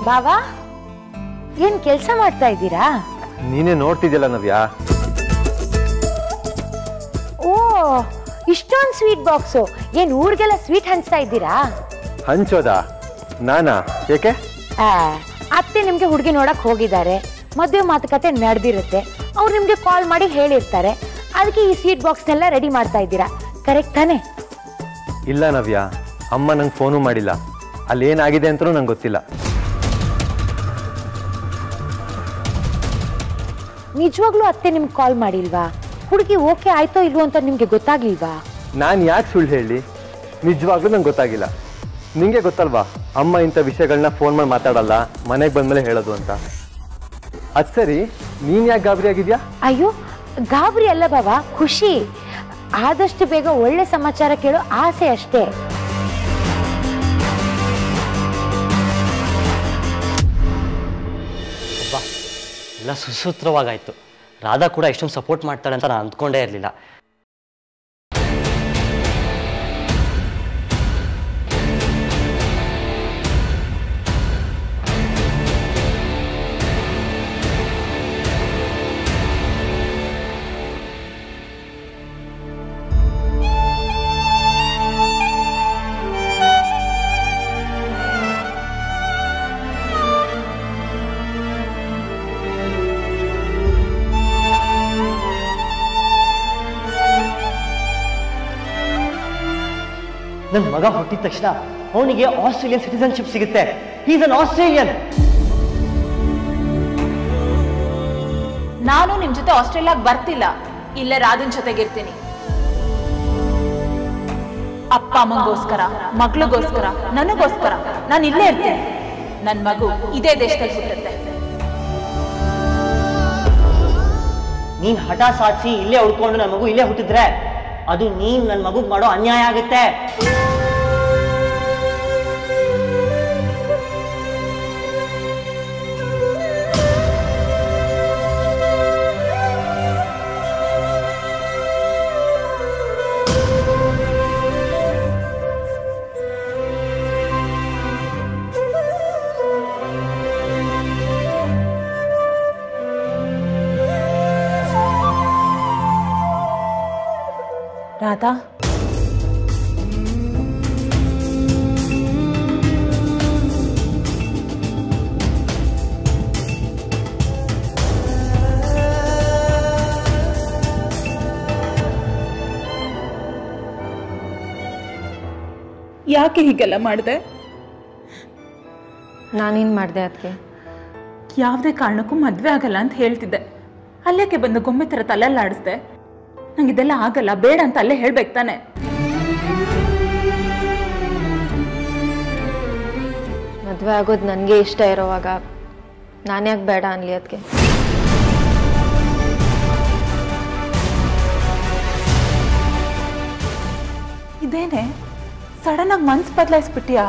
ಬಾವಾ ಏನ್ ಕೆಲಸ ಮಾಡ್ತಾ ಇದ್ದೀರಾ ನೀನೇ ನೋಡ್ತಿದ್ಯಲ್ಲ ನವ್ಯಾ ಓ ಇಷ್ಟೊಂದು ಸ್ವೀಟ್ ಬಾಕ್ಸು ಏನ್ ಊರಿಗೆಲ್ಲ ಸ್ವೀಟ್ ಹಂಚ್ತಾ ಇದ್ದೀರಾ ಹಂಚೋದಾ ನಾನಾ ಏಕೆ ಆ, ಅತ್ತೆ ನಿಮ್ಗೆ ಹುಡುಗಿ ನೋಡಕ್ ಹೋಗಿದ್ದಾರೆ ಮದುವೆ ಮಾತುಕತೆ ನಡೆದಿರುತ್ತೆ ಅವ್ರು ನಿಮ್ಗೆ ಕಾಲ್ ಮಾಡಿ ಹೇಳಿರ್ತಾರೆ ಅದಕ್ಕೆ ಈ ಸ್ವೀಟ್ ಬಾಕ್ಸ್ನೆಲ್ಲ ರೆಡಿ ಮಾಡ್ತಾ ಇದ್ದೀರಾ ಕರೆಕ್ಟ್ ತಾನೇ ಇಲ್ಲ ನವ್ಯಾ ಅಮ್ಮ ನಂಗೆ ಫೋನು ಮಾಡಿಲ್ಲ ಅಲ್ಲಿ ಏನಾಗಿದೆ ಅಂತಲೂ ನಂಗೆ ಗೊತ್ತಿಲ್ಲ ನಿಜವಾಗ್ಲೂ ಅತ್ತೆ ನಿಮ್ಗೆ ಕಾಲ್ ಮಾಡಿಲ್ವಾ ಹುಡುಗಿ ಓಕೆ ಆಯ್ತೋ ಇಲ್ವೋ ಅಂತ ನಿಮ್ಗೆ ಗೊತ್ತಾಗ್ಲಿಲ್ವಾ ನಾನು ಯಾಕೆ ಸುಳ್ಳು ಹೇಳಿ ನಿಜವಾಗ್ಲೂ ನಂಗೆ ಗೊತ್ತಾಗಿಲ್ಲ ನಿಂಗೆ ಗೊತ್ತಲ್ವಾ ಅಮ್ಮ ಇಂಥ ವಿಷಯಗಳನ್ನ ಫೋನ್ ಮಾಡಿ ಮಾತಾಡಲ್ಲ ಮನೆಗೆ ಬಂದ್ಮೇಲೆ ಹೇಳೋದು ಅಂತ ಅದು ಸರಿ ನೀನು ಯಾಕೆ ಗಾಬರಿ ಆಗಿದ್ಯಾ ಅಯ್ಯೋ ಗಾಬರಿ ಅಲ್ಲ ಬಾಬಾ ಖುಷಿ ಆದಷ್ಟು ಬೇಗ ಒಳ್ಳೆ ಸಮಾಚಾರ ಕೇಳೋ ಆಸೆ ಅಷ್ಟೇ ಅಬ್ಬಾ ಎಲ್ಲ ಸುಸೂತ್ರವಾಗಾಯ್ತು ರಾಧಾ ಕೂಡ ಇಷ್ಟೊಂದು ಸಪೋರ್ಟ್ ಮಾಡ್ತಾಳೆ ಅಂತ ನಾನು ಅಂದ್ಕೊಂಡೇ ಇರಲಿಲ್ಲ ನನ್ನ ಮಗ ಹುಟ್ಟಿದ ತಕ್ಷಣ ಅವನಿಗೆ ಆಸ್ಟ್ರೇಲಿಯನ್ ಸಿಟಿಸನ್ಶಿಪ್ ಸಿಗುತ್ತೆ ಈಸ್ ಅನ್ ಆಸ್ಟ್ರೇಲಿಯನ್ ನಾನು ನಿಮ್ ಜೊತೆ ಆಸ್ಟ್ರೇಲಿಯಾಗ್ ಬರ್ತಿಲ್ಲ ಇಲ್ಲೇ ರಾಧನ್ ಜೊತೆಗಿರ್ತೀನಿ ಅಪ್ಪ ಅಮ್ಮಂಗೋಸ್ಕರ ಮಗಳಿಗೋಸ್ಕರ ನನಗೋಸ್ಕರ ನಾನು ಇಲ್ಲೇ ಇರ್ತೀನಿ ನನ್ ಮಗು ಇದೇ ದೇಶದಲ್ಲಿ ಹುಟ್ಟುತ್ತೆ ನೀನ್ ಹಠ ಸಾಧಿಸಿ ಇಲ್ಲೇ ಉಳ್ಕೊಂಡು ನನ್ನ ಮಗು ಇಲ್ಲೇ ಹುಟ್ಟಿದ್ರೆ ಅದು ನೀನ್ ನನ್ನ ಮಗುಗ್ ಮಾಡೋ ಅನ್ಯಾಯ ಆಗುತ್ತೆ ರಾಧಾ ಯಾಕೆ ಹೀಗೆಲ್ಲ ಮಾಡಿದೆ ನಾನೇನು ಮಾಡಿದೆ ಅದಕ್ಕೆ ಯಾವುದೇ ಕಾರಣಕ್ಕೂ ಮದ್ವೆ ಆಗಲ್ಲ ಅಂತ ಹೇಳ್ತಿದ್ದೆ ಅಲ್ಲೇಕೆ ಬಂದು ಗೊಂಬೆ ಥರ ತಲೆಲ್ಲಾಡಿಸ್ದೆ ನಂಗೆ ಇದೆಲ್ಲ ಆಗಲ್ಲ ಬೇಡ ಅಂತ ಅಲ್ಲೇ ಹೇಳ್ಬೇಕು ತಾನೆ ಮದುವೆ ಆಗೋದು ನನಗೆ ಇಷ್ಟ ಇರೋವಾಗ ನಾನ್ಯಾಕೆ ಬೇಡ ಅನ್ಲಿ ಅದಕ್ಕೆ ಇದೇನೆ ಸಡನ್ ಆಗಿ ಮನ್ಸು ಬದಲಾಯಿಸ್ಬಿಟ್ಟಿಯಾ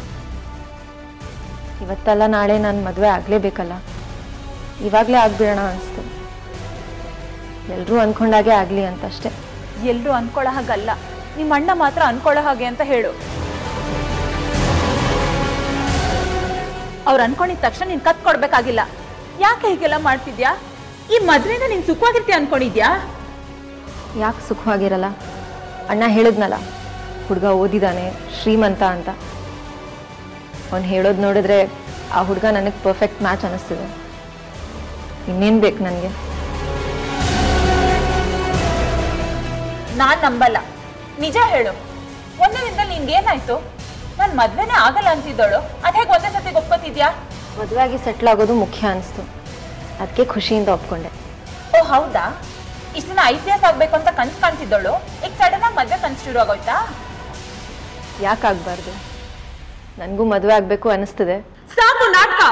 ಇವತ್ತಲ್ಲ ನಾಳೆ ನಾನು ಮದುವೆ ಆಗಲೇಬೇಕಲ್ಲ ಇವಾಗಲೇ ಆಗ್ಬಿಡೋಣ ಅನಿಸ್ತು ಎಲ್ಲರೂ ಅಂದ್ಕೊಂಡಾಗೆ ಆಗಲಿ ಅಂತ ಅಷ್ಟೇ ಎಲ್ಲರೂ ಅನ್ಕೊಳ್ಳೋ ಹಾಗಲ್ಲ ನಿಮ್ಮ ಅಣ್ಣ ಮಾತ್ರ ಅನ್ಕೊಳ್ಳೋ ಹಾಗೆ ಅಂತ ಹೇಳು ಅವ್ರು ಅನ್ಕೊಂಡಿದ ತಕ್ಷಣ ನೀನ್ ಕತ್ ಕೊಡ್ಬೇಕಾಗಿಲ್ಲ ಯಾಕೆ ಹೀಗೆಲ್ಲ ಮಾಡ್ತಿದ್ಯಾ ಈ ಮದ್ವೆನ ನೀನ್ ಸುಖವಾಗಿರ್ತೀಯ ಅನ್ಕೊಂಡಿದ್ಯಾ ಯಾಕೆ ಸುಖವಾಗಿರಲ್ಲ ಅಣ್ಣ ಹೇಳಿದ್ನಲ್ಲ ಹುಡುಗ ಓದಿದಾನೆ ಶ್ರೀಮಂತ ಅಂತ ಅವ್ನು ಹೇಳೋದು ನೋಡಿದ್ರೆ ಆ ಹುಡುಗ ನನಗೆ ಪರ್ಫೆಕ್ಟ್ ಮ್ಯಾಚ್ ಅನ್ನಿಸ್ತಿದೆ ಇನ್ನೇನು ಬೇಕು ನನಗೆ ನಾನ್ ನಂಬಲ್ಲ ನಿಜ ಹೇಳು ಒಂದೇ ದಿನದಲ್ಲಿ ನಿನ್ಗೆ ಏನಾಯ್ತು ನಾನ್ ಮದ್ವೆನೇ ಆಗಲ್ಲ ಅಂತಿದ್ದೋಳು ಅದ್ ಹೇಗೆ ಒಂದೇ ಸತಿ ಒಪ್ಕೋತಿದ್ಯಾ ಮದುವೆಯಾಗಿ ಸೆಟ್ಲ್ ಆಗೋದು ಮುಖ್ಯ ಅನಿಸ್ತು ಅದಕ್ಕೆ ಖುಷಿಯಿಂದ ಒಪ್ಕೊಂಡೆ ಓ ಹೌದಾ ಇಷ್ಟ ದಿನ ಐ ಪಿ ಎಸ್ ಆಗ್ಬೇಕು ಅಂತ ಕನ್ಸ್ ಕಾಣ್ತಿದ್ದೋಳು ಈಗ ಸಡನ್ ಆಗಿ ಮದ್ವೆ ಕನ್ಸ್ ಶುರು ಆಗೋಯ್ತಾ ಯಾಕಾಗಬಾರ್ದು ನನಗೂ ಮದುವೆ ಆಗಬೇಕು ಅನ್ನಿಸ್ತಿದೆ ಸಾಕು ನಾಟಕ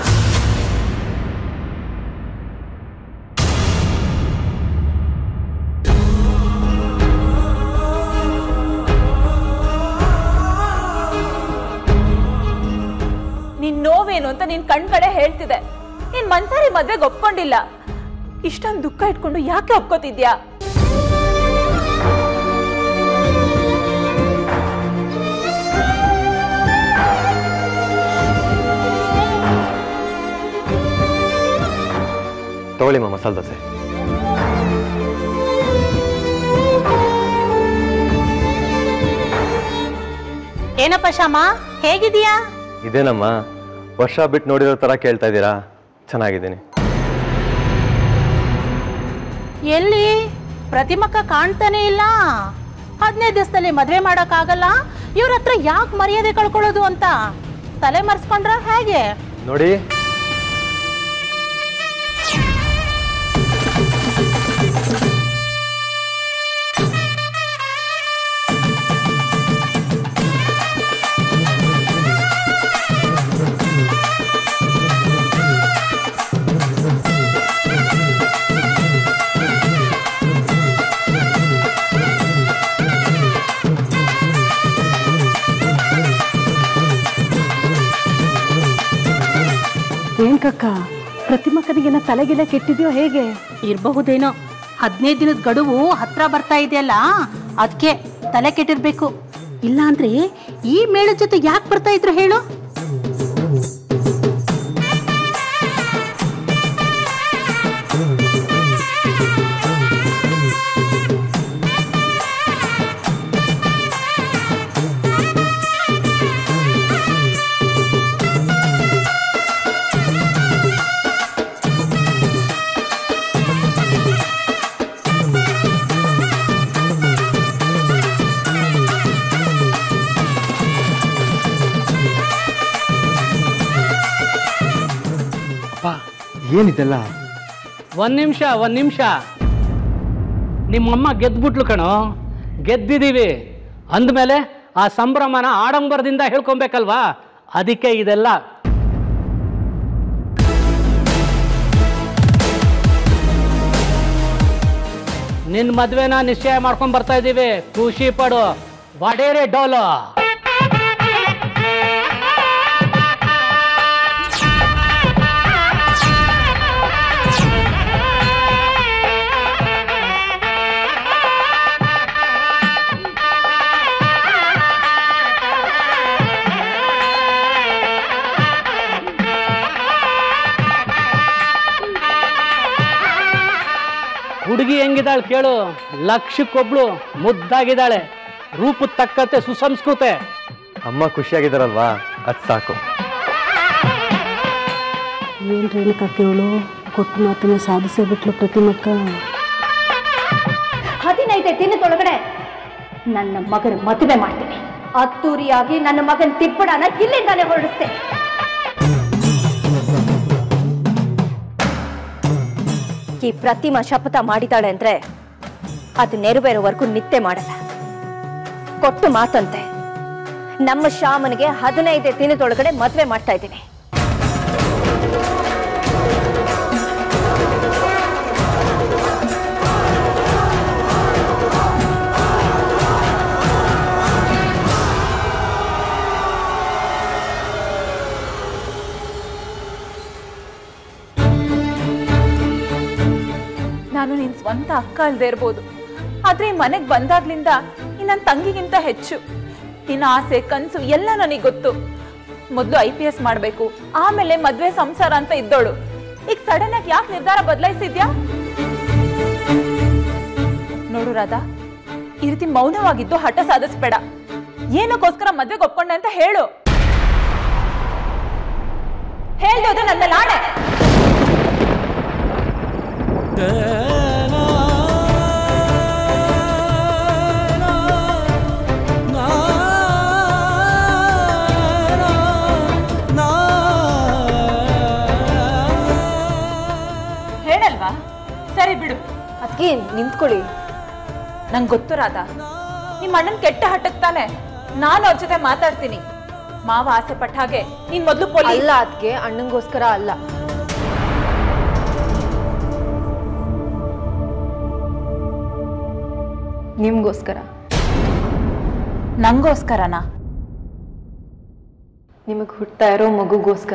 ನಿನ್ ನೋವೇನು ಅಂತ ನಿನ್ ಕಣ್ ಕಡೆ ಹೇಳ್ತಿದೆ ನೀನ್ ಮನ್ಸಾರಿ ಮದ್ವೆಗೆ ಒಪ್ಕೊಂಡಿಲ್ಲ ಇಷ್ಟೊಂದು ದುಃಖ ಇಟ್ಕೊಂಡು ಯಾಕೆ ಒಪ್ಕೋತಿದ್ಯಾ ತಗೊಳ್ಳಿಮ್ಮ ಮಸಾಲೆ ದೋಸೆ ಏನಪ್ಪ ಶ್ಯಾಮ ಹೇಗಿದೀಯಾ ಇದೇನಮ್ಮ ವರ್ಷ ಬಿಟ್ಟು ನೋಡಿರೋ ಥರ ಕೇಳ್ತಾ ಇದ್ದೀರಾ ಚೆನ್ನಾಗಿದ್ದೀನಿ ಎಲ್ಲಿ ಪ್ರತಿಮಕ್ಕ ಕಾಣ್ತಾನೆ ಇಲ್ಲ ಹದಿನೈದು ದಿವಸದಲ್ಲಿ ಮದುವೆ ಮಾಡೋಕ್ಕಾಗಲ್ಲ ಇವ್ರ ಹತ್ರ ಯಾಕೆ ಮರ್ಯಾದೆ ಕಳ್ಕೊಳ್ಳೋದು ಅಂತ ತಲೆ ಮರೆಸ್ಕೊಂಡ್ರ ಹೇಗೆ ನೋಡಿ ಏನ್ ಕಕ್ಕ ಪ್ರತಿಮಕ್ಕನಿಗೆನ ತಲೆಗಿನ ಕೆಟ್ಟಿದ್ಯೋ ಹೇಗೆ ಇರಬಹುದೇನೋ ಹದಿನೈದು ದಿನದ ಗಡುವು ಹತ್ರ ಬರ್ತಾ ಇದೆಯಲ್ಲ ಅದಕ್ಕೆ ತಲೆ ಕೆಟ್ಟಿರ್ಬೇಕು ಇಲ್ಲ ಅಂದ್ರೆ ಈ ಮೇಳದ ಜೊತೆ ಯಾಕೆ ಬರ್ತಾ ಇದ್ರು ಹೇಳು ಏನಿದೆಲ್ಲ ಒಂದ್ ನಿಮಿಷ ಒಂದ್ ನಿಮಿಷ ನಿಮ್ಮಮ್ಮ ಗೆದ್ಬಿಟ್ಲು ಕಣೋ ಗೆದ್ದಿದ್ದೀವಿ ಅಂದಮೇಲೆ ಆ ಸಂಭ್ರಮನ ಆಡಂಬರದಿಂದ ಹೇಳ್ಕೊಬೇಕಲ್ವಾ ಅದಕ್ಕೆ ಇದೆಲ್ಲ ನಿನ್ನ ಮದ್ವೆನ ನಿಶ್ಚಯ ಮಾಡ್ಕೊಂಡ್ ಬರ್ತಾ ಇದ್ದೀವಿ ಖುಷಿ ಪಡು ವಡೇರೆ ಡೋಲು ಹುಡುಗಿ ಹೆಂಗಿದ್ದಾಳೆ ಕೇಳು ಲಕ್ಷಕ್ಕೊಬ್ಳು ಮುದ್ದಾಗಿದ್ದಾಳೆ ರೂಪದ ತಕ್ಕಂತೆ ಸುಸಂಸ್ಕೃತೆ ಅಮ್ಮ ಖುಷಿಯಾಗಿದ್ದಾರಲ್ವಾ ಅದು ಸಾಕು ಏನ್ ರೇಣುಕಕ್ಕೆ ಇವಳು ಕೊಟ್ಟು ಮಾತನ್ನ ಸಾಧಿಸೇ ಬಿಟ್ಲು ಪ್ರತಿಮಕ್ಕ ಹದಿನೈದೇ ದಿನದೊಳಗಡೆ ನನ್ನ ಮಗನ ಮದುವೆ ಮಾಡ್ತೀನಿ ಅದ್ದೂರಿಯಾಗಿ ನನ್ನ ಮಗನ ತಿಪ್ಪಡನ ಇಲ್ಲಿಂದಾನೇ ಹೊರಡಿಸ್ತೆ ಈ ಪ್ರತಿಮಾ ಶಪಥ ಮಾಡಿದಾಳೆ ಅಂದ್ರೆ ಅದು ನೆರವೇರೋವರೆಗೂ ನಿತ್ಯ ಮಾಡಲ್ಲ ಕೊಟ್ಟು ಮಾತಂತೆ ನಮ್ಮ ಶ್ಯಾಮನಿಗೆ ಹದಿನೈದೇ ದಿನದೊಳಗಡೆ ಮದುವೆ ಮಾಡ್ತಾ ಇದ್ದೀನಿ ನಾನು ನಿನ್ ಸ್ವಂತ ಅಕ್ಕ ಅಲ್ದೇ ಇರ್ಬೋದು ಆದ್ರೆ ಈ ಮನೆಗ್ ಬಂದಾಗ್ಲಿಂದ ಈ ನನ್ನ ತಂಗಿಗಿಂತ ಹೆಚ್ಚು ನಿನ್ನ ಆಸೆ ಕನ್ಸು ಎಲ್ಲ ನನಗೆ ಗೊತ್ತು ಮೊದಲು ಐ ಪಿ ಎಸ್ ಮಾಡ್ಬೇಕು ಆಮೇಲೆ ಮದ್ವೆ ಸಂಸಾರ ಅಂತ ಇದ್ದೋಳು ಈಗ ಸಡನ್ ಆಗಿ ಯಾಕೆ ನಿರ್ಧಾರ ಬದಲಾಯಿಸಿದ್ಯಾ ನೋಡು ರಾಧಾ ಈ ರೀತಿ ಮೌನವಾಗಿದ್ದು ಹಠ ಸಾಧಿಸ್ಬೇಡ ಏನಕ್ಕೋಸ್ಕರ ಮದ್ವೆಗೆ ಒಪ್ಕೊಂಡೆ ಅಂತ ಹೇಳು ಹೇಳ್ದೆ ಹೋದ್ರೆ ನನ್ನ ನಾಳೆ ಹೇಳಲ್ವಾ ಸರಿ ಬಿಡು ಅದಕ್ಕೆ ನಿಂತ್ಕೊಳ್ಳಿ ನಂಗೆ ಗೊತ್ತು ರಾಧಾ ನಿಮ್ಮ ಅಣ್ಣನ್ ಕೆಟ್ಟ ಹಠಕ್ ತಾನೆ ನಾನು ಅವ್ರ ಜೊತೆ ಮಾತಾಡ್ತೀನಿ ಮಾವ ಆಸೆ ಪಟ್ಟ ಹಾಗೆ ನೀನ್ ಮೊದ್ಲು ಪೊಲೀಸ್ ಅಲ್ಲ ಅದಕ್ಕೆ ಅಣ್ಣಂಗೋಸ್ಕರ ಅಲ್ಲ ನಿಮ್ಗೋಸ್ಕರ ನಂಗೋಸ್ಕರನಾ ನಿಮಗೆ ಹುಟ್ತಾ ಇರೋ ಮಗುಗೋಸ್ಕರ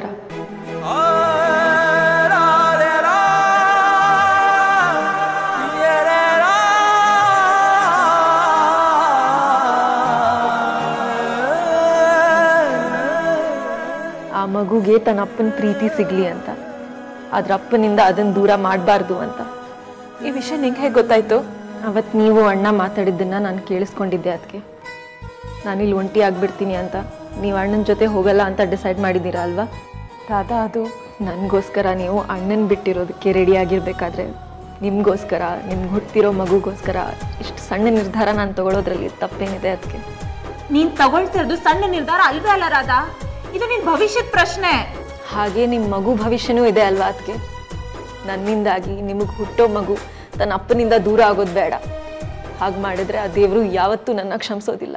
ಆ ಮಗುಗೆ ತನ್ನ ಅಪ್ಪನ ಪ್ರೀತಿ ಸಿಗ್ಲಿ ಅಂತ ಅದ್ರ ಅಪ್ಪನಿಂದ ಅದನ್ನ ದೂರ ಮಾಡಬಾರ್ದು ಅಂತ ಈ ವಿಷಯ ನಿಂಗೆ ಹೇಗೆ ಗೊತ್ತಾಯ್ತು ಅವತ್ತು ನೀವು ಅಣ್ಣ ಮಾತಾಡಿದ್ದನ್ನ ನಾನು ಕೇಳಿಸ್ಕೊಂಡಿದ್ದೆ ಅದಕ್ಕೆ ನಾನಿಲ್ಲಿ ಒಂಟಿ ಆಗ್ಬಿಡ್ತೀನಿ ಅಂತ ನೀವು ಅಣ್ಣನ ಜೊತೆ ಹೋಗಲ್ಲ ಅಂತ ಡಿಸೈಡ್ ಮಾಡಿದ್ದೀರಾ ಅಲ್ವಾ ರಾಧಾ ಅದು ನನಗೋಸ್ಕರ ನೀವು ಅಣ್ಣನ ಬಿಟ್ಟಿರೋದಕ್ಕೆ ರೆಡಿ ಆಗಿರ್ಬೇಕಾದ್ರೆ ನಿಮಗೋಸ್ಕರ ನಿಮ್ಗೆ ಹುಟ್ಟಿರೋ ಮಗುಗೋಸ್ಕರ ಇಷ್ಟು ಸಣ್ಣ ನಿರ್ಧಾರ ನಾನು ತಗೊಳ್ಳೋದ್ರಲ್ಲಿ ತಪ್ಪೇನಿದೆ ಅದಕ್ಕೆ ನೀನ್ ತಗೊಳ್ತಿರೋದು ಸಣ್ಣ ನಿರ್ಧಾರ ಅಲ್ವೇ ಅಲ್ಲ ರಾಧಾ ಇದು ನಿನ್ ಭವಿಷ್ಯದ ಪ್ರಶ್ನೆ ಹಾಗೆ ನಿಮ್ಮ ಮಗು ಭವಿಷ್ಯನೂ ಇದೆ ಅಲ್ವಾ ಅದಕ್ಕೆ ನನ್ನಿಂದಾಗಿ ನಿಮಗೆ ಹುಟ್ಟೋ ಮಗು ತನ್ನ ಅಪ್ಪನಿಂದ ದೂರ ಆಗೋದು ಬೇಡ ಹಾಗೆ ಮಾಡಿದ್ರೆ ಆ ದೇವರು ಯಾವತ್ತೂ ನನ್ನ ಕ್ಷಮಿಸೋದಿಲ್ಲ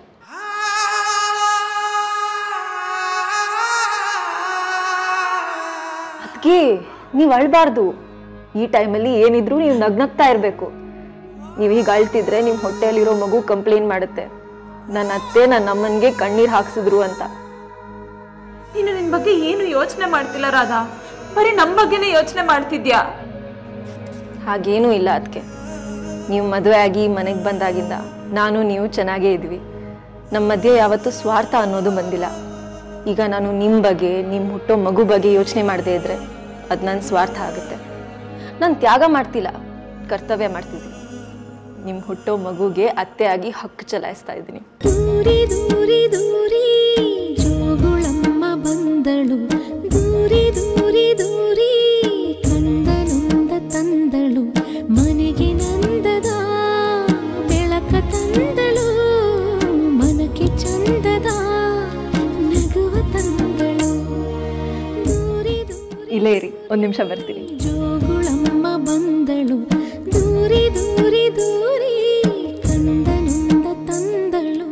ಅದಕ್ಕೆ ನೀವು ಅಳ್ಬಾರ್ದು ಈ ಟೈಮಲ್ಲಿ ಏನಿದ್ರು ನೀವು ನಗ್ನಗ್ತಾ ಇರಬೇಕು ನೀವು ಹೀಗೆ ಅಳ್ತಿದ್ರೆ ನಿಮ್ಮ ಹೊಟ್ಟೆಯಲ್ಲಿರೋ ಮಗು ಕಂಪ್ಲೇಂಟ್ ಮಾಡುತ್ತೆ ನನ್ನ ಅತ್ತೆ ನನ್ನ ಅಮ್ಮನಿಗೆ ಕಣ್ಣೀರು ಹಾಕ್ಸಿದ್ರು ಅಂತ ನೀನು ನಿನ್ ಬಗ್ಗೆ ಏನು ಯೋಚನೆ ಮಾಡ್ತಿಲ್ಲ ರಾಧಾ ಬರೀ ನಮ್ ಬಗ್ಗೆನೇ ಯೋಚನೆ ಮಾಡ್ತಿದ್ಯಾ ಹಾಗೇನೂ ಇಲ್ಲ ಅದಕ್ಕೆ ನೀವು ಮದುವೆ ಆಗಿ ಮನೆಗೆ ಬಂದಾಗಿಂದ ನಾನು ನೀವು ಚೆನ್ನಾಗೇ ಇದ್ವಿ ನಮ್ಮ ಮಧ್ಯೆ ಯಾವತ್ತೂ ಸ್ವಾರ್ಥ ಅನ್ನೋದು ಬಂದಿಲ್ಲ ಈಗ ನಾನು ನಿಮ್ಮ ಬಗ್ಗೆ ನಿಮ್ಮ ಹುಟ್ಟೋ ಮಗು ಬಗ್ಗೆ ಯೋಚನೆ ಮಾಡದೇ ಇದ್ರೆ ಅದು ನನ್ನ ಸ್ವಾರ್ಥ ಆಗುತ್ತೆ ನಾನು ತ್ಯಾಗ ಮಾಡ್ತಿಲ್ಲ ಕರ್ತವ್ಯ ಮಾಡ್ತಿದ್ದೀನಿ ನಿಮ್ಮ ಹುಟ್ಟೋ ಮಗುಗೆ ಅತ್ತೆ ಆಗಿ ಹಕ್ಕು ಚಲಾಯಿಸ್ತಾ ಇದ್ದೀನಿ ದೂರಿ ದೂರಿ ದೂರಿ ಜೋಗುಳಮ್ಮ ಬಂದಳು ದೂರಿ ದೂರಿ ದೂರಿ ಕಂದನೊಂದ ತಂದಳು ಮನೆಗೆ ನಂದದ ಬೆಳಕ ತಂದಳು ಮನಕ್ಕೆ ಚಂದದ ನಗುವ ತಂದಳು ದೂರಿ ದೂರಿ ಇಲ್ಲೇ ಇರಿ ಒಂದು ನಿಮಿಷ ಬರ್ತೀನಿ ಜೋಗುಳಮ್ಮ ಬಂದಳು ದೂರಿ ದೂರಿ ದೂರಿ ಕಂದನೊಂದ ತಂದಳು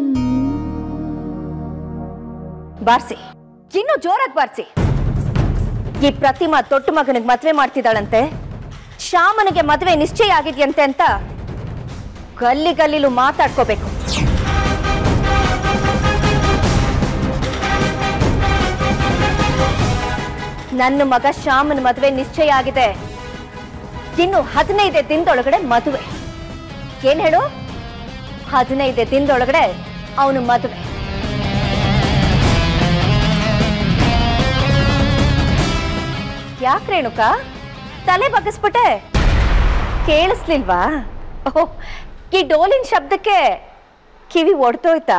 ಬಾರ್ಸಿ ಇನ್ನು ಜೋರಾಗಿ ಬಾರ್ಸಿ ಈ ಪ್ರತಿಮಾ ದೊಡ್ಡ ಮಗನಿಗೆ ಮದ್ವೆ ಮಾಡ್ತಿದ್ದಾಳಂತೆ ಶ್ಯಾಮನಿಗೆ ಮದ್ವೆ ನಿಶ್ಚಯ ಆಗಿದ್ಯಂತೆ ಅಂತ ಗಲ್ಲಿ ಗಲ್ಲಿಲು ಮಾತಾಡ್ಕೋಬೇಕು ನನ್ನ ಮಗ ಶ್ಯಾಮನ ಮದುವೆ ನಿಶ್ಚಯ ಆಗಿದೆ ಇನ್ನು ಹದಿನೈದೇ ದಿನದೊಳಗಡೆ ಮದುವೆ ಏನ್ ಹೇಳು ಹದಿನೈದೇ ದಿನದೊಳಗಡೆ ಅವನು ಮದುವೆ ಯಾಕೆ ರೇಣುಕ ತಲೆ ಬಗ್ಗಿಸ್ಬಿಟ್ಟೆ ಕೇಳಿಸ್ಲಿಲ್ವಾ ಓಹ್ ಈ ಡೋಲಿನ ಶಬ್ದಕ್ಕೆ ಕಿವಿ ಒಡ್ತೋಯ್ತಾ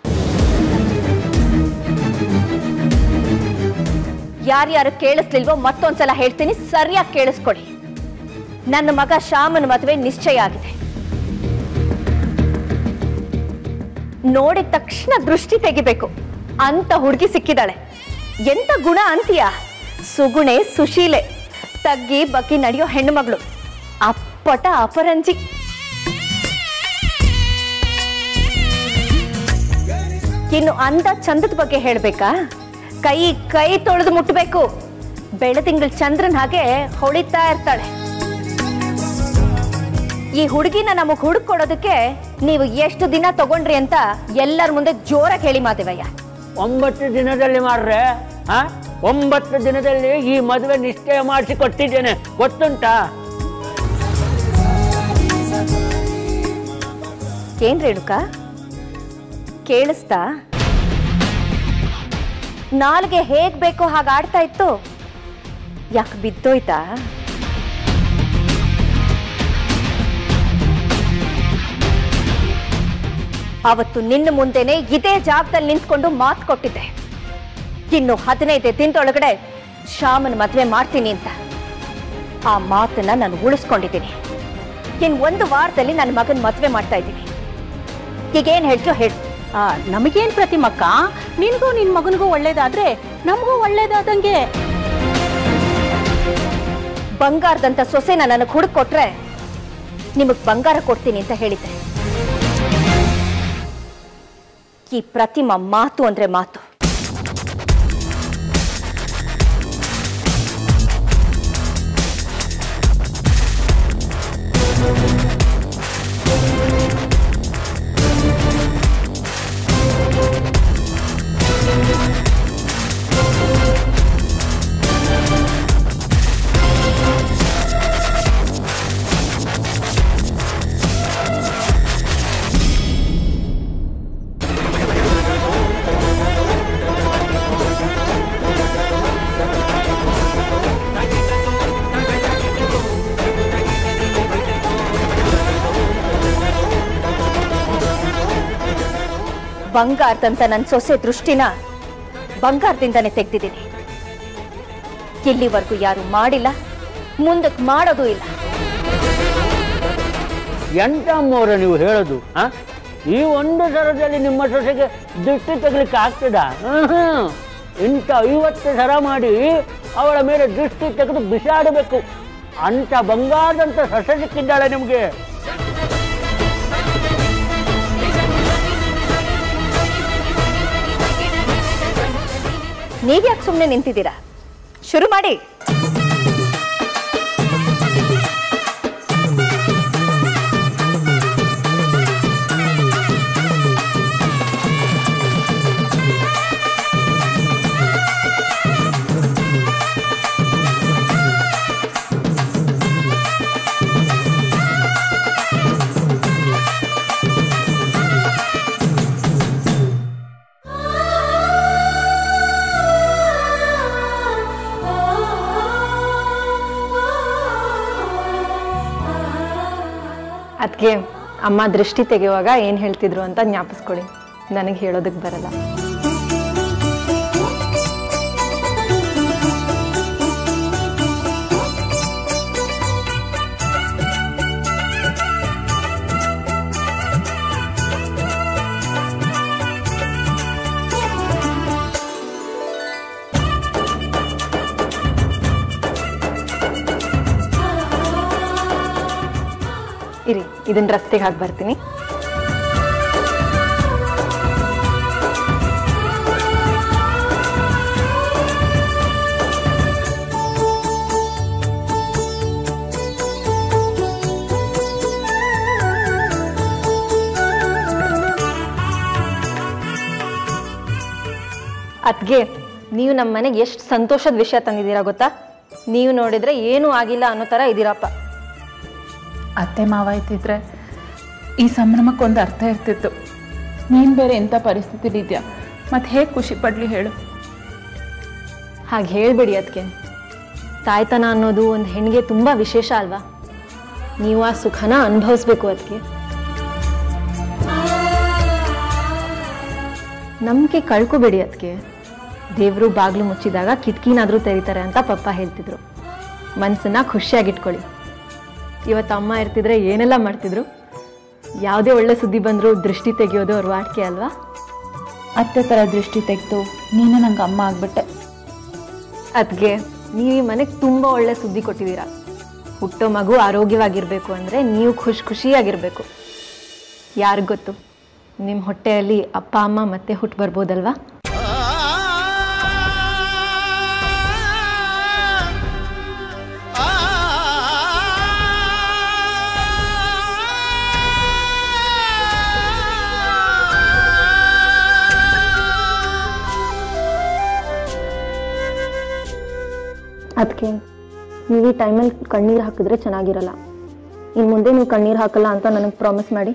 ಯಾರ್ಯಾರು ಕೇಳಿಸ್ಲಿಲ್ವೋ ಮತ್ತೊಂದ್ಸಲ ಹೇಳ್ತೀನಿ ಸರಿಯಾಗಿ ಕೇಳಿಸ್ಕೊಡಿ ನನ್ನ ಮಗ ಶ್ಯಾಮನ ಮದುವೆ ನಿಶ್ಚಯ ಆಗಿದೆ ನೋಡಿದ ತಕ್ಷಣ ದೃಷ್ಟಿ ತೆಗಿಬೇಕು ಅಂತ ಹುಡುಗಿ ಸಿಕ್ಕಿದಾಳೆ ಎಂತ ಗುಣ ಅಂತೀಯ ಸುಗುಣೆ ಸುಶೀಲೆ ತಗ್ಗಿ ಬಗ್ಗಿ ನಡೆಯೋ ಹೆಣ್ಣು ಮಗಳು ಅಪ್ಪಟ ಅಪರಂಜಿ ಇನ್ನು ಅಂದ ಚಂದದ ಬಗ್ಗೆ ಹೇಳ್ಬೇಕಾ ಕೈ ಕೈ ತೊಳೆದು ಮುಟ್ಟಬೇಕು ಬೆಳದಿಂಗಳ ಚಂದ್ರನ್ ಹಾಗೆ ಹೊಳಿತಾ ಇರ್ತಾಳೆ ಈ ಹುಡುಗಿನ ನಮಗ್ ಹುಡುಕ್ ಕೊಡೋದಕ್ಕೆ ನೀವು ಎಷ್ಟು ದಿನ ತಗೊಂಡ್ರಿ ಅಂತ ಎಲ್ಲರ ಮುಂದೆ ಜೋರಾಗಿ ಹೇಳಿ ಮಾದೇವಯ್ಯ ಒಂಬತ್ತು ದಿನದಲ್ಲಿ ಮಾಡ್ರೆ ಆ ಒಂಬತ್ತು ದಿನದಲ್ಲಿ ಈ ಮದುವೆ ನಿಶ್ಚಯ ಮಾಡಿಸಿ ಕೊಟ್ಟಿದ್ದೇನೆ ಗೊತ್ತುಂಟಾ ಏನ್ ರೇಣುಕ ಕೇಳಿಸ್ತಾ ನಾಲ್ಗೆ ಹೇಗ್ ಬೇಕೋ ಹಾಗೆ ಆಡ್ತಾ ಇತ್ತು ಯಾಕೆ ಬಿದ್ದೋಯ್ತಾ ಅವತ್ತು ನಿನ್ನ ಮುಂದೆನೆ ಇದೇ ಜಾಗದಲ್ಲಿ ನಿಂತ್ಕೊಂಡು ಮಾತು ಕೊಟ್ಟಿದ್ದೆ ಇನ್ನು ಹದಿನೈದೇ ದಿನದೊಳಗಡೆ ಶ್ಯಾಮನ್ ಮದ್ವೆ ಮಾಡ್ತೀನಿ ಅಂತ ಆ ಮಾತನ್ನ ನಾನು ಉಳಿಸ್ಕೊಂಡಿದ್ದೀನಿ ಇನ್ ಒಂದು ವಾರದಲ್ಲಿ ನನ್ನ ಮಗನ ಮದ್ವೆ ಮಾಡ್ತಾ ಇದ್ದೀನಿ ಈಗೇನ್ ಹೇಳ್ತೀಯೋ ಹೇಳು ಆ, ನಮಗೇನ್ ಪ್ರತಿಮಕ್ಕ ನಿನ್ಗೂ ನಿನ್ ಮಗನಿಗೂ ಒಳ್ಳೇದಾದ್ರೆ ನಮಗೂ ಒಳ್ಳೇದಾದಂಗೆ ಬಂಗಾರದಂತ ಸೊಸೆನ ನನಗೆ ಹುಡುಕ್ ಕೊಟ್ರೆ ನಿಮಗ್ ಬಂಗಾರ ಕೊಡ್ತೀನಿ ಅಂತ ಹೇಳಿದ್ದೆ ಈ ಪ್ರತಿಮಾ ಮಾತು ಅಂದ್ರೆ ಮಾತು ಬಂಗಾರದಂತ ನನ್ನ ಸೊಸೆ ದೃಷ್ಟಿನ ಬಂಗಾರದಿಂದಾನೇ ತೆಗ್ದಿದ್ದೀನಿ ಇಲ್ಲಿವರೆಗೂ ಯಾರು ಮಾಡಿಲ್ಲ ಮುಂದಕ್ಕೆ ಮಾಡೋದು ಇಲ್ಲ ಎಂತ ಅಮ್ಮವ್ರೆ ನೀವು ಹೇಳೋದು ಆ? ಈ ಒಂದು ಸರದಲ್ಲಿ ನಿಮ್ಮ ಸೊಸೆಗೆ ದೃಷ್ಟಿ ತೆಗಲಿಕ್ಕೆ ಆಗ್ತದ ಇಂಥ ಐವತ್ತು ಸರ ಮಾಡಿ ಅವಳ ಮೇಲೆ ದೃಷ್ಟಿ ತೆಗೆದು ಬಿಸಾಡಬೇಕು ಅಂತ ಬಂಗಾರದಂತ ಸೊಸೆ ಸಿಕ್ಕಿದ್ದಾಳೆ ನಿಮಗೆ ನೀವ್ಯಾಕೆ ಸುಮ್ಮನೆ ನಿಂತಿದ್ದೀರಾ ಶುರು ಮಾಡಿ ಅದಕ್ಕೆ ಅಮ್ಮ ದೃಷ್ಟಿ ತೆಗೆಯುವಾಗ ಏನು ಹೇಳ್ತಿದ್ರು ಅಂತ ಜ್ಞಾಪಿಸ್ಕೊಳ್ಳಿ ನನಗೆ ಹೇಳೋದಕ್ಕೆ ಬರಲ್ಲ ಇರಿ ಇದನ್ನ ರಸ್ತೆಗೆ ಹಾಕಿ ಬರ್ತೀನಿ ಅದ್ಗೆ ನೀವು ನಮ್ಮ ಮನೆಗೆ ಎಷ್ಟು ಸಂತೋಷದ ವಿಷಯ ತಂದಿದ್ದೀರಾ ಗೊತ್ತಾ ನೀವು ನೋಡಿದ್ರೆ ಏನೂ ಆಗಿಲ್ಲ ಅನ್ನೋ ಥರ ಇದ್ದೀರಪ್ಪ ಅತ್ತೆ ಮಾವ ಇದ್ದಿದ್ರೆ ಈ ಸಂಭ್ರಮಕ್ಕೊಂದು ಅರ್ಥ ಇರ್ತಿತ್ತು ನೀನು ಬೇರೆ ಎಂಥ ಪರಿಸ್ಥಿತಿಲಿ ಇದೆಯಾ ಮತ್ತೆ ಹೇಗೆ ಖುಷಿ ಪಡ್ಲಿ ಹೇಳು ಹಾಗೆ ಹೇಳ್ಬೇಡಿ ಅದಕ್ಕೆ ತಾಯ್ತನ ಅನ್ನೋದು ಒಂದು ಹೆಣ್ಣಿಗೆ ತುಂಬ ವಿಶೇಷ ಅಲ್ವಾ ನೀವು ಆ ಸುಖನ ಅನುಭವಿಸ್ಬೇಕು ಅದಕ್ಕೆ ನಂಬಿಕೆ ಕಳ್ಕೊಬೇಡಿ ಅದಕ್ಕೆ ದೇವರು ಬಾಗಿಲು ಮುಚ್ಚಿದಾಗ ಕಿಟಕಿನಾದರೂ ತೆರೀತಾರೆ ಅಂತ ಪಪ್ಪ ಹೇಳ್ತಿದ್ರು ಮನಸ್ಸನ್ನ ಖುಷಿಯಾಗಿಟ್ಕೊಳ್ಳಿ ಇವತ್ತು ಅಮ್ಮ ಇರ್ತಿದ್ರೆ ಏನೆಲ್ಲ ಮಾಡ್ತಿದ್ರು ಯಾವುದೇ ಒಳ್ಳೆ ಸುದ್ದಿ ಬಂದರೂ ದೃಷ್ಟಿ ತೆಗೆಯೋದು ಅವ್ರ ವಾಡಿಕೆ ಅಲ್ವಾ ಅತ್ತೆ ಥರ ದೃಷ್ಟಿ ತೆಗೆದು ನೀನು ನಂಗೆ ಅಮ್ಮ ಆಗ್ಬಿಟ್ಟೆ ಅದಕ್ಕೆ ನೀವು ಈ ಮನೆಗೆ ತುಂಬ ಒಳ್ಳೆ ಸುದ್ದಿ ಕೊಟ್ಟಿದ್ದೀರಾ ಹುಟ್ಟೋ ಮಗು ಆರೋಗ್ಯವಾಗಿರಬೇಕು ಅಂದರೆ ನೀವು ಖುಷಿ ಖುಷಿಯಾಗಿರಬೇಕು ಯಾರಿಗ್ ಗೊತ್ತು ನಿಮ್ಮ ಹೊಟ್ಟೆಯಲ್ಲಿ ಅಪ್ಪ ಅಮ್ಮ ಮತ್ತೆ ಹುಟ್ಟು ಬರ್ಬೋದಲ್ವಾ ಅದಕ್ಕೆ ನೀವು ಈ ಟೈಮಲ್ಲಿ ಕಣ್ಣೀರು ಹಾಕಿದ್ರೆ ಚೆನ್ನಾಗಿರಲ್ಲ ಇನ್ನು ಮುಂದೆ ನೀವು ಕಣ್ಣೀರು ಹಾಕಲ್ಲ ಅಂತ ನನಗೆ ಪ್ರಾಮಿಸ್ ಮಾಡಿ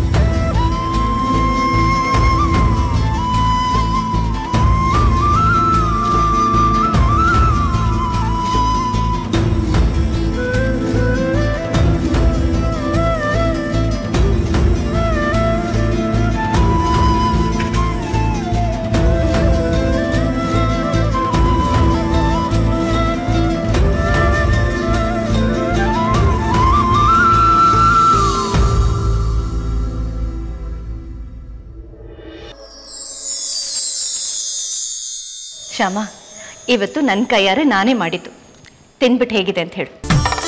ಶ್ಯಾಮ ಇವತ್ತು ನನ್ನ ಕೈಯಾರೆ ನಾನೇ ಮಾಡಿದ್ದು ತಿನ್ಬಿಟ್ಟು ಹೇಗಿದೆ ಅಂತ ಹೇಳು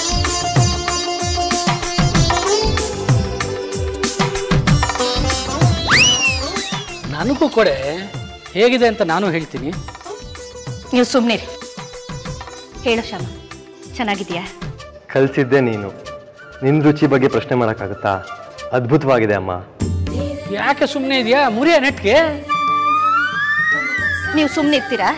ನನಗೂ ಕೊಡೆ ಹೇಗಿದೆ ಅಂತ ನಾನು ಹೇಳ್ತೀನಿ ನೀವು ಸುಮ್ಮನೆ ಹೇಳು ಶ್ಯಾಮ ಚೆನ್ನಾಗಿದೆಯಾ ಕಲಿಸಿದ್ದೆ ನೀನು ನಿನ್ನ ರುಚಿ ಬಗ್ಗೆ ಪ್ರಶ್ನೆ ಮಾಡೋಕ್ಕಾಗುತ್ತಾ ಅದ್ಭುತವಾಗಿದೆ ಅಮ್ಮ ಯಾಕೆ ಸುಮ್ಮನೆ ಇದೆಯಾ ಮುರಿಯ ನೆಟ್ಗೆ ನೀವು ಸುಮ್ಮನೆ ಇರ್ತೀರಾ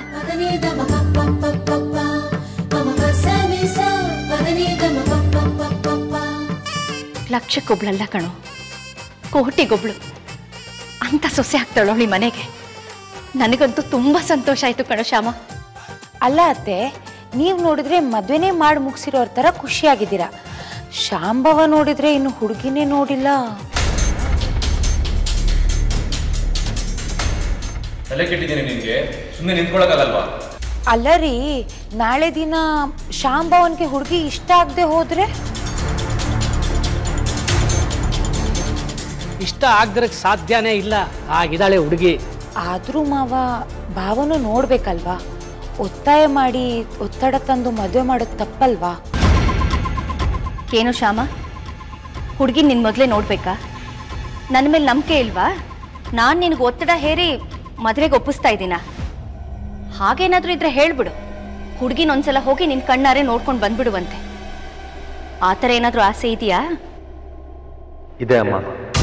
ಲಕ್ಷಕ್ಕೊಬ್ಳಲ್ಲ ಕಣೋ ಕೋಟಿಗೊಬ್ಳು ಅಂತ ಸೊಸೆ ಆಗ್ತಾಳೋ ಈ ಮನೆಗೆ ನನಗಂತೂ ತುಂಬ ಸಂತೋಷ ಆಯ್ತು ಕಣೋ ಶ್ಯಾಮ ಅಲ್ಲ ಅತ್ತೆ ನೀವು ನೋಡಿದ್ರೆ ಮದ್ವೆನೇ ಮಾಡಿ ಮುಗಿಸಿರೋರ್ ಥರ ಖುಷಿಯಾಗಿದ್ದೀರಾ ಶಾಂಭವ ನೋಡಿದ್ರೆ ಇನ್ನು ಹುಡುಗಿನೇ ನೋಡಿಲ್ಲ ತಲೆ ಕೆಟ್ಟಿದ್ದೀನಿ ನಿನ್ಗೆ ಸುಮ್ಮನೆ ನಿಂತ್ಕೊಳಕ್ಕಾಗಲ್ವಾ ಅಲ್ಲ ರೀ ನಾಳೆ ದಿನ ಶಾಂಭವನ್ಗೆ ಹುಡುಗಿ ಇಷ್ಟ ಆಗದೆ ಹೋದ್ರೆ ಇಷ್ಟ ಆಗ್ದಿರಕ್ಕೆ ಸಾಧ್ಯನೇ ಇಲ್ಲ ಆಗಿದ್ದಾಳೆ ಹುಡುಗಿ ಆದ್ರೂ ಮಾವ ಭಾವನು ನೋಡ್ಬೇಕಲ್ವಾ ಒತ್ತಾಯ ಮಾಡಿ ಒತ್ತಡ ತಂದು ಮದುವೆ ಮಾಡೋದು ತಪ್ಪಲ್ವಾ ಏನು ಶ್ಯಾಮ ಹುಡುಗಿ ನಿನ್ನ ಮೊದಲೇ ನೋಡ್ಬೇಕಾ ನನ್ನ ಮೇಲೆ ನಂಬಿಕೆ ಇಲ್ವಾ ನಾನು ನಿನಗೆ ಒತ್ತಡ ಹೇರಿ ಮದುವೆಗೆ ಒಪ್ಪಿಸ್ತಾ ಇದ್ದೀನ ಹಾಗೇನಾದ್ರೂ ಇದ್ರೆ ಹೇಳ್ಬಿಡು ಹುಡುಗಿನ ಒಂದ್ಸಲ ಹೋಗಿ ನಿನ್ನ ಕಣ್ಣಾರೆ ನೋಡ್ಕೊಂಡು ಬಂದ್ಬಿಡುವಂತೆ ಆ ಥರ ಏನಾದರೂ ಆಸೆ ಇದೆಯಾ ಇದೆ ಅಮ್ಮ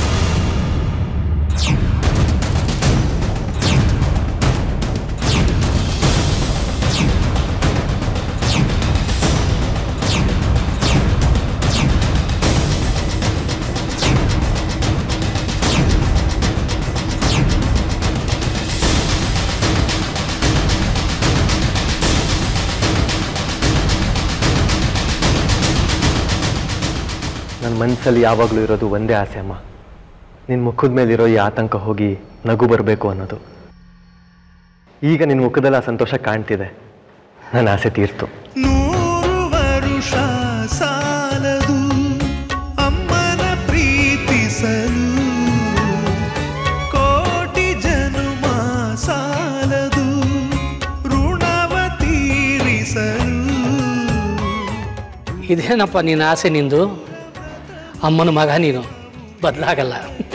ನನ್ನ ಮನಸ್ಸಲ್ಲಿ ಯಾವಾಗಲೂ ಇರೋದು ಒಂದೇ ಆಸೆ ಅಮ್ಮ ನಿನ್ನ ಮುಖದ ಮೇಲಿರೋ ಈ ಆತಂಕ ಹೋಗಿ ನಗು ಬರಬೇಕು ಅನ್ನೋದು ಈಗ ನಿನ್ನ ಮುಖದಲ್ಲಿ ಆ ಸಂತೋಷ ಕಾಣ್ತಿದೆ ನನ್ನ ಆಸೆ ತೀರ್ತು ನೂರು ವರುಷ ಸಾಲದು ಅಮ್ಮನ ಪ್ರೀತಿಸಲು ಕೋಟಿ ಜನುಮ ಸಾಲದು ಋಣವ ತೀರಿಸಲು ಇದೇನಪ್ಪ ನಿನ್ನ ಆಸೆ ನಿಂದು ಅಮ್ಮನ ಮಗ ನೀನು ಬದಲಾಗಲ್ಲ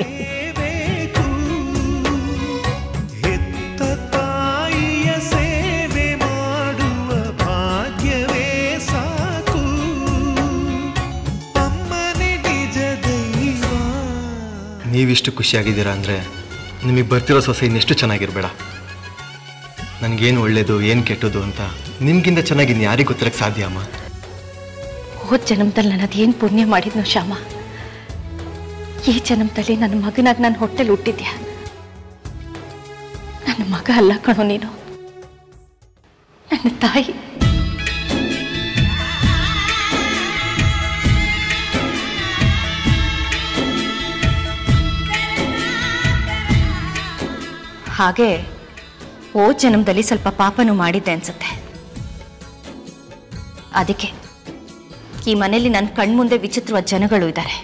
ಹೆತ್ತ ತಾಯಿಯ ಸೇವೆ ಮಾಡುವ ಭಾಗ್ಯವೇ ಸಾಕು ಅಮ್ಮನೇ ನಿಜ ದೈವ ನೀವಿಷ್ಟು ಖುಷಿಯಾಗಿದ್ದೀರಾ ಅಂದರೆ ನಿಮಗೆ ಬರ್ತಿರೋ ಸೊಸೆ ಇನ್ನೆಷ್ಟು ಚೆನ್ನಾಗಿರಬೇಡ ನನಗೇನು ಒಳ್ಳೇದು ಏನು ಕೆಟ್ಟದು ಅಂತ ನಿಮ್ಗಿಂತ ಚೆನ್ನಾಗಿ ಇನ್ನು ಯಾರಿಗೆ ಗೊತ್ತಿರಕ್ಕೆ ಸಾಧ್ಯ ಅಮ್ಮ ಹೋದ ಜನ್ಮದಲ್ಲಿ ನಾನು ಅದೇನು ಪುಣ್ಯ ಮಾಡಿದ್ನೋ ಶ್ಯಾಮ ಈ ಜನ್ಮದಲ್ಲಿ ನನ್ನ ಮಗನಾಗಿ ನನ್ನ ಹೊಟ್ಟೆಲಿ ಹುಟ್ಟಿದ್ಯಾ ನನ್ನ ಮಗ ಅಲ್ಲ ಕಣೋ ನೀನು ನನ್ನ ತಾಯಿ ಹಾಗೆ ಓ ಜನ್ಮದಲ್ಲಿ ಸ್ವಲ್ಪ ಪಾಪನೂ ಮಾಡಿದ್ದೆ ಅನ್ಸುತ್ತೆ ಅದಕ್ಕೆ ಈ ಮನೆಯಲ್ಲಿ ನನ್ನ ಕಣ್ಮುಂದೆ ವಿಚಿತ್ರವಾದ ಜನಗಳು ಇದ್ದಾರೆ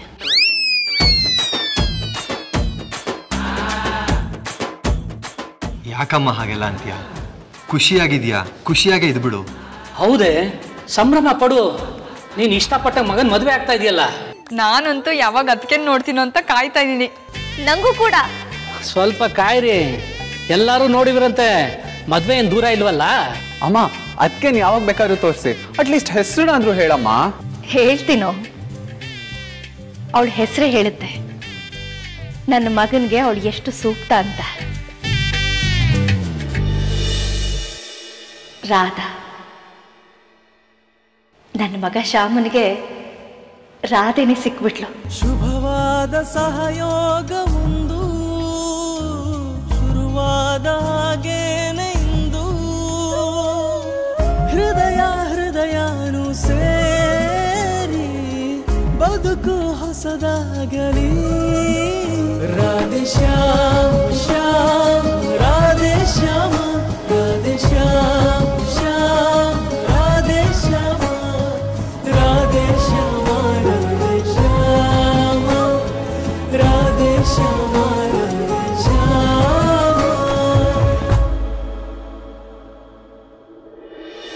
ಯಾಕಮ್ಮ ಹಾಗೆಲ್ಲ ಅಂತೀಯ ಖುಷಿಯಾಗಿದ್ಯಾ ಖುಷಿಯಾಗೇ ಇದ್ಬಿಡು ಹೌದೇ ಸಂಭ್ರಮ ಪಡು ನೀನು ಇಷ್ಟಪಟ್ಟ ಮಗನ ಮದುವೆ ಆಗ್ತಾ ಇದೆಯಲ್ಲ ನಾನಂತೂ ಯಾವಾಗ ಅದಕ್ಕೆ ನೋಡ್ತೀನೋ ಅಂತ ಕಾಯ್ತಾ ಇದ್ದೀನಿ ನಂಗೂ ಕೂಡ ಸ್ವಲ್ಪ ಕಾಯ್ರಿ ಎಲ್ಲರೂ ನೋಡಿದ್ರಂತೆ ಮದುವೆ ಏನು ದೂರ ಇಲ್ವಲ್ಲ ಅಮ್ಮ ಅದಕ್ಕೆ ನೀವು ಯಾವಾಗ ಬೇಕಾದ್ರೂ ತೋರಿಸಿ ಅಟ್ಲೀಸ್ಟ್ ಹೆಸರುನಾದ್ರೂ ಹೇಳಮ್ಮ ಹೇಳ್ತೀನೋ ಅವಳ ಹೆಸರೇ ಹೇಳುತ್ತೆ ನನ್ನ ಮಗನಿಗೆ ಅವಳು ಎಷ್ಟು ಸೂಕ್ತ ಅಂತ ರಾಧಾ ನನ್ನ ಮಗ ಶ್ಯಾಮನಿಗೆ ರಾಧೆನೇ ಸಿಕ್ಬಿಟ್ಲು ಶುಭವಾದ ಸಹಯೋಗವೊಂದು ಶುರುವಾದ ಹಾಗೇನೆ ಇಂದು ಹೃದಯ ಹೃದಯನು ಸೇರಿ ಬದುಕು ಹೊಸದಾಗಲಿ ರಾಧೆ ಶ್ಯಾಮ ಶ್ಯಾಮ ರಾಧೆ ಶ್ಯಾಮ ರಾಧೆ ಶ್ಯಾಮ ಶ್ಯಾಮ ರಾಧೆ ಶ್ಯಾಮ ರಾಧೆ ಶ್ಯಾಮ ರಾಧೆ ಶ್ಯಾಮ ರಾಧೆ ಶ್ಯಾಮ